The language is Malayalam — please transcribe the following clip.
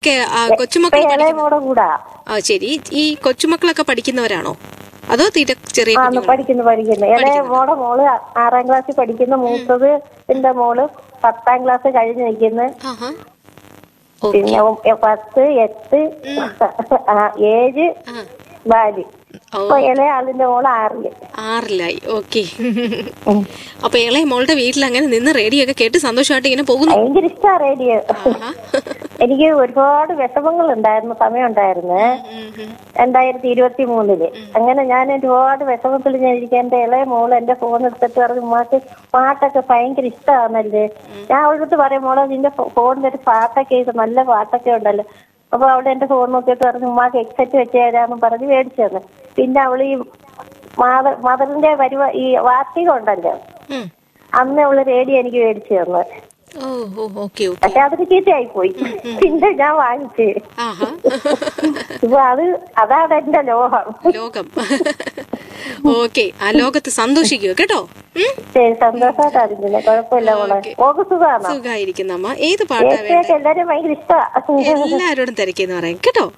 ഒക്കെ, ആ, ഇപ്പൊ കൊച്ചുമക്കൾ ഇളയ പഠിക്കുന്ന- മോടെ കൂടാ ആ ശരി ഈ കൊച്ചുമക്കളൊക്കെ പഠിക്കുന്നവരാണോ അതോ തീരെ ചെറിയ ആ കുഞ്ഞുങ്ങളോ? പഠിക്കുന്നു പഠിക്കുന്നു ഇളയ മോടെ മോള് ആറാം ക്ലാസ്സിൽ പഠിക്കുന്നു മൂത്തത് എന്റെ മോള് പത്താം ക്ലാസ് കഴിഞ്ഞ് നിൽക്കുന്നു ആഹാ. ഓ, പിന്നെ ഒ- പത്ത് എട്ട് ആ, ഏഴ് ആ. നാല് ഓ ഇപ്പൊ ഇളയ ആളിന്റെ മോള് ആറില് ആറിലായി ഓക്കെ അപ്പൊ ഇളയ മോളുടെ വീട്ടിൽ അങ്ങനെ നിന്ന് റേഡിയോ ഒക്കെ കേട്ട് സന്തോഷമായിട്ട് ഇങ്ങനെ പോകുന്നു ഭയങ്കര ഇഷ്ടാ റേഡിയോ ആഹാ. എനിക്ക് ഒരുപാട് വിഷമങ്ങൾ ഉണ്ടായിരുന്നു സമയം ഉണ്ടായിരുന്നു ഉം, ഉം. രണ്ടായിരത്തി ഇരുപത്തി മൂന്നില് അങ്ങനെ ഞാൻ ഒരുപാട് വിഷമത്തിൽ ഞാൻ ഇരിക്കാൻ എന്റെ ഇളയ മോള് എന്റെ ഫോൺ എടുത്തിട്ട് പറഞ്ഞു ഉമ്മാക്ക് പാട്ടൊക്കെ ഭയങ്കര ഇഷ്ടമാണല്ലേ ഞാൻ അവളടുത്ത് പറയും മോളെ നിന്റെ ഫോണിൽ ഒരു പാട്ടൊക്കെ ഇത് നല്ല പാട്ടൊക്കെ ഉണ്ടല്ലോ അപ്പൊ അവിടെ എന്റെ ഫോൺ നോക്കിയിട്ട് പറഞ്ഞു ഉമ്മാക്ക് എക്സെറ്റ് വെച്ച് തരാന്ന് പറഞ്ഞ് മേടിച്ചു തന്നു പിന്നെ അവള് ഈ മാത മദറിന്റെ പരിപാ ഈ വാർഷികം ഉണ്ടല്ലോ ഉം. അന്ന് അവള് റേഡിയോ എനിക്ക് മേടിച്ചു തന്നു ഓ ഓ ഓക്കെ ഓക്കെ പക്ഷെ അതൊരു ചീത്തയായി പോയി പിന്നെ ഞാൻ വാങ്ങിച്ചു ആഹാ ഇപ്പൊ അത് അതാണ് എന്റെ ലോകം ലോകം ഓക്കെ ആ ലോകത്ത് സന്തോഷിക്കുക കേട്ടോ ഉം? ശരി സന്തോഷമായിട്ടായിരിക്കില്ല കുഴപ്പമില്ല മോളെ ഓക്ക് സുഖമാണോ സുഖായിരിക്കുന്ന അമ്മ ഏത് പാട്ടാ വേണ്ടത് ഏഷ്യൊക്കെ എല്ലാരും ഭയങ്കര ഇഷ്ടമാണ് എല്ലാരോടും തിരക്കിന്ന് പറയാം കേട്ടോ